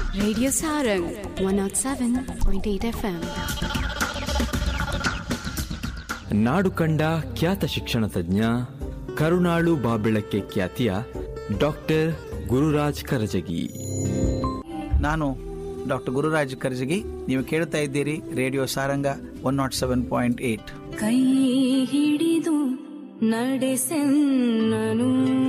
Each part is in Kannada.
Radio Sarang 107.8 FM. ನಾಡು ಕಂಡ ಖ್ಯಾತ ಶಿಕ್ಷಣ ತಜ್ಞ ಕರುಣಾಳು ಬಾಬೆಳಕ್ಕೆ ಖ್ಯಾತಿಯ ಡಾಕ್ಟರ್ ಗುರುರಾಜ್ ಕರಜಗಿ ನಾನು ಡಾಕ್ಟರ್ ಗುರುರಾಜ್ ಕರ್ಜಗಿ ನೀವು ಕೇಳ್ತಾ ಇದ್ದೀರಿ radio Saranga one nought seven point eight ಕೈ ಹಿಡಿದು ನಡೆಸೆನ್ನನು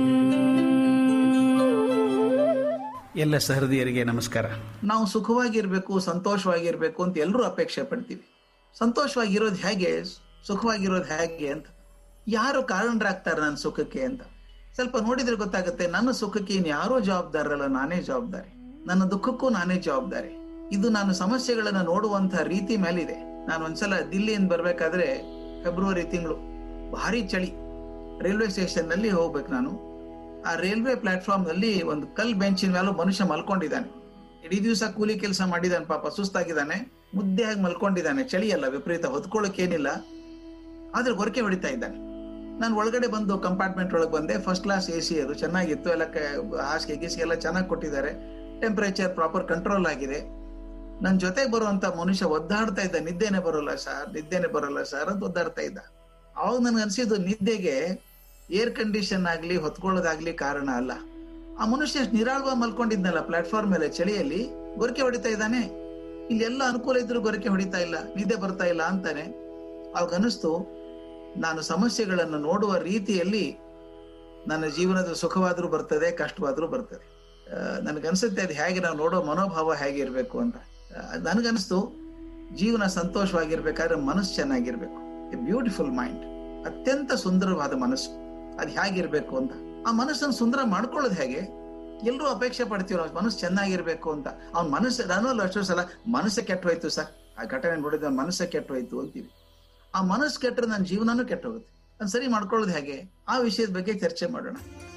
ಎಲ್ಲ ಸಹೃದಯರಿಗೆ ನಮಸ್ಕಾರ ನಾವು ಸುಖವಾಗಿರ್ಬೇಕು ಸಂತೋಷವಾಗಿರ್ಬೇಕು ಅಂತ ಎಲ್ಲರೂ ಅಪೇಕ್ಷೆ ಪಡ್ತೀವಿ ಸಂತೋಷವಾಗಿರೋದು ಹೇಗೆ ಸುಖವಾಗಿರೋದು ಹೇಗೆ ಅಂತ ಯಾರು ಕಾರಣರಾಗ್ತಾರೆ ನನ್ನ ಸುಖಕ್ಕೆ ಅಂತ ಸ್ವಲ್ಪ ನೋಡಿದ್ರೆ ಗೊತ್ತಾಗುತ್ತೆ ನನ್ನ ಸುಖಕ್ಕೆ ಇನ್ ಯಾರೂ ಜವಾಬ್ದಾರಲ್ಲ ನಾನೇ ಜವಾಬ್ದಾರಿ ನನ್ನ ದುಃಖಕ್ಕೂ ನಾನೇ ಜವಾಬ್ದಾರಿ ಇದು ನಾನು ಸಮಸ್ಯೆಗಳನ್ನ ನೋಡುವಂತಹ ರೀತಿ ಮೇಲಿದೆ ನಾನು ಒಂದ್ಸಲ ದಿಲ್ಲಿಯಿಂದ ಬರ್ಬೇಕಾದ್ರೆ ಫೆಬ್ರವರಿ ತಿಂಗಳು ಭಾರಿ ಚಳಿ ರೈಲ್ವೆ ಸ್ಟೇಷನ್ ನಲ್ಲಿ ಹೋಗ್ಬೇಕು ನಾನು ಆ ರೈಲ್ವೆ ಪ್ಲಾಟ್ಫಾರ್ಮ್ ನಲ್ಲಿ ಒಂದು ಕಲ್ ಬೆಂಚಿನ ಮೇಲೆ ಮನುಷ್ಯ ಮಲ್ಕೊಂಡಿದ್ದಾನೆ ಇಡೀ ದಿವಸ ಕೂಲಿ ಕೆಲಸ ಮಾಡಿದಾನೆ ಪಾಪ ಸುಸ್ತಾಗಿದ್ದಾನೆ ಮುದ್ದೆಯಾಗಿ ಮಲ್ಕೊಂಡಿದ್ದಾನೆ ಚಳಿ ಅಲ್ಲ ವಿಪರೀತ ಹೊತ್ಕೊಳ್ಳೋಕೆ ಏನಿಲ್ಲ ಆದ್ರೆ ಗೊರಕೆ ಹೊಡಿತಾ ಇದ್ದಾನೆ ನಾನು ಒಳಗಡೆ ಬಂದು ಕಂಪಾರ್ಟ್ಮೆಂಟ್ ಒಳಗೆ ಬಂದೆ ಫಸ್ಟ್ ಕ್ಲಾಸ್ ಎ ಸಿ ಅದು ಚೆನ್ನಾಗಿತ್ತು ಎಲ್ಲ ಕ- ಹಾಸಿಗೆ ಗೀಸಿಗೆ ಎಲ್ಲ ಚೆನ್ನಾಗಿ ಕೊಟ್ಟಿದ್ದಾರೆ ಟೆಂಪರೇಚರ್ ಪ್ರಾಪರ್ ಕಂಟ್ರೋಲ್ ಆಗಿದೆ ನನ್ನ ಜೊತೆಗೆ ಬರುವಂತ ಮನುಷ್ಯ ಒದ್ದಾಡ್ತಾ ಇದ್ದ ನಿದ್ದೆನೆ ಬರೋಲ್ಲ ಸರ್ ನಿದ್ದೆನೆ ಬರೋಲ್ಲ ಸರ್ ಅಂತ ಒದ್ದಾಡ್ತಾ ಇದ್ದ ಅವಾಗ ನನ್ಗೆ ಅನ್ಸಿದ್ದು ನಿದ್ದೆಗೆ ಏರ್ ಕಂಡೀಷನ್ ಆಗ್ಲಿ ಹೊತ್ಕೊಳ್ಳೋದಾಗ್ಲಿ ಕಾರಣ ಅಲ್ಲ ಆ ಮನುಷ್ಯ ಅಷ್ಟ್ ನಿರಾಳವಾಗಿ ಮಲ್ಕೊಂಡಿದ್ನಲ್ಲ ಪ್ಲಾಟ್ಫಾರ್ಮ್ ಮೇಲೆ ಚಳಿಯಲ್ಲಿ ಗೊರಕೆ ಹೊಡಿತಾ ಇದ್ದಾನೆ ಇಲ್ಲಿ ಎಲ್ಲ ಅನುಕೂಲ ಇದ್ರೂ ಗೊರಕೆ ಹೊಡಿತಾ ಇಲ್ಲ ನಿದ್ದೆ ಬರ್ತಾ ಇಲ್ಲ ಅಂತಾನೆ ಅವಾಗ ಅನಿಸ್ತು ನಾನು ಸಮಸ್ಯೆಗಳನ್ನು ನೋಡುವ ರೀತಿಯಲ್ಲಿ ನನ್ನ ಜೀವನದ ಸುಖವಾದ್ರೂ ಬರ್ತದೆ ಕಷ್ಟವಾದ್ರೂ ಬರ್ತದೆ ಆ, ನನ್ಗನ್ಸುತ್ತೆ ಅದು ಹೇಗೆ ನಾವು ನೋಡೋ ಮನೋಭಾವ ಹೇಗೆ ಇರಬೇಕು ಅಂತ ಆ, ನನ್ಗನ್ಸ್ತು ಜೀವನ ಸಂತೋಷವಾಗಿರ್ಬೇಕಾದ್ರೆ ಮನಸ್ಸು ಚೆನ್ನಾಗಿರ್ಬೇಕು ಬ್ಯೂಟಿಫುಲ್ ಮೈಂಡ್ ಅತ್ಯಂತ ಸುಂದರವಾದ ಮನಸ್ಸು ಅದು ಹೇಗಿರ್ಬೇಕು ಅಂತ ಆ ಮನಸ್ಸನ್ನು ಸುಂದರ ಮಾಡ್ಕೊಳ್ಳೋದು ಹೇಗೆ ಎಲ್ಲರೂ ಅಪೇಕ್ಷೆ ಪಡ್ತೀವಿ ನಾವು ಮನಸ್ಸು ಚೆನ್ನಾಗಿರ್ಬೇಕು ಅಂತ ಅವ್ನ ಮನಸ್ಸು ನಾನು ಅಲ್ಲ ಅಷ್ಟೋ ಸಲ ಮನಸ್ಸು ಕೆಟ್ಟು ಹೋಯ್ತು ಸರ್ ಆ ಘಟನೆ ನೋಡಿದ ಮನಸ್ಸು ಕೆಟ್ಟು ಹೋಯ್ತು ಅಂತೀವಿ ಆ ಮನಸ್ಸು ಕೆಟ್ಟರೆ ನನ್ನ ಜೀವನನೂ ಕೆಟ್ಟು ಹೋಗುತ್ತೆ ಅದನ್ನ ಸರಿ ಮಾಡ್ಕೊಳ್ಳೋದು ಹೇಗೆ ಆ ವಿಷಯದ ಬಗ್ಗೆ ಚರ್ಚೆ ಮಾಡೋಣ